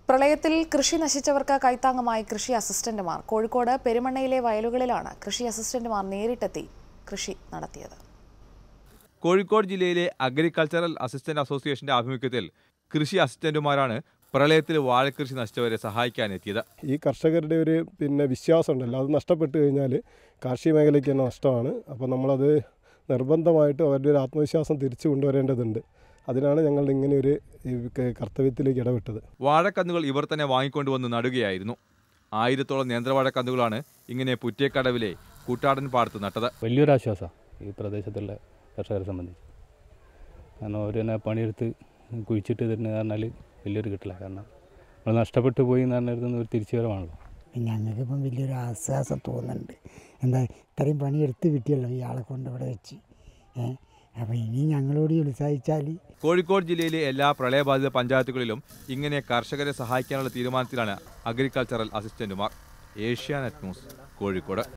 പ്രളയത്തിൽ കൃഷി നശിച്ചവർക്ക് കൈത്താങ്ങുമായി കൃഷി അസിസ്റ്റന്റുമാർ കോഴിക്കോട് പെരുമണ്ണയിലെ വയലുകളിലാണ് കൃഷി അസിസ്റ്റന്റുമാർ നേരിട്ടെത്തി കൃഷി നടത്തിയത് കോഴിക്കോട് ജില്ലയിലെ അഗ്രികൾച്ചറൽ അസിസ്റ്റന്റ് അസോസിയേഷന്റെ ആഭിമുഖ്യത്തിൽ കൃഷി അസിസ്റ്റന്റുമാരാണ് പ്രളയത്തിൽ വാഴക്കൃഷി നശിച്ചവരെ സഹായിക്കാനെത്തിയത് ഈ കർഷകരുടെ ഒരു പിന്നെ വിശ്വാസം ഉണ്ടല്ലോ അത് നഷ്ടപ്പെട്ട് കഴിഞ്ഞാൽ കാർഷിക മേഖലയ്ക്ക് തന്നെ നഷ്ടമാണ് അപ്പോൾ നമ്മളത് നിർബന്ധമായിട്ടും അവരുടെ ഒരു ആത്മവിശ്വാസം തിരിച്ചു കൊണ്ടുവരേണ്ടതുണ്ട് അതിനാണ് ഞങ്ങൾ ഇങ്ങനെ ഒരു ഈ ക- കർത്തവ്യത്തിലേക്ക് ഇടപെട്ടത് വാഴക്കന്നുകൾ ഇവർ തന്നെ വാങ്ങിക്കൊണ്ടുവന്ന് നടുകയായിരുന്നു ആയിരത്തോളം നേന്ത്രവാഴക്കന്നുകളാണ് ഇങ്ങനെ പുറ്റേക്കടവിലെ കൂട്ടാടൻ പാടത്ത് നട്ടത് വലിയൊരു ആശ്വാസമാണ് ഈ പ്രദേശത്തുള്ള കർഷകരെ സംബന്ധിച്ച് കാരണം അവർ തന്നെ പണിയെടുത്ത് കുഴിച്ചിട്ട് തരുന്നത് പറഞ്ഞാൽ വലിയൊരു കിട്ടില്ല കാരണം നമ്മൾ നഷ്ടപ്പെട്ടു പോയി എന്ന് പറഞ്ഞിരുന്ന ഒരു തിരിച്ചുവരവാണല്ലോ ഞങ്ങൾക്കിപ്പം വലിയൊരു ആശ്വാസം തോന്നുന്നുണ്ട് എന്താ ഇത്രയും പണിയെടുത്ത് കിട്ടിയല്ലോ ഇയാളെ കൊണ്ട് ഇവിടെ വെച്ച് ഏ അപ്പോൾ ഇനി ഞങ്ങളോട് ഈ ഉത്സാഹിച്ചാൽ കോഴിക്കോട് ജില്ലയിലെ എല്ലാ പ്രളയബാധിത പഞ്ചായത്തുകളിലും ഇങ്ങനെ കർഷകരെ സഹായിക്കാനുള്ള തീരുമാനത്തിലാണ് അഗ്രികൾച്ചറൽ അസിസ്റ്റന്റുമാർ ഏഷ്യാനെറ്റ് ന്യൂസ് കോഴിക്കോട്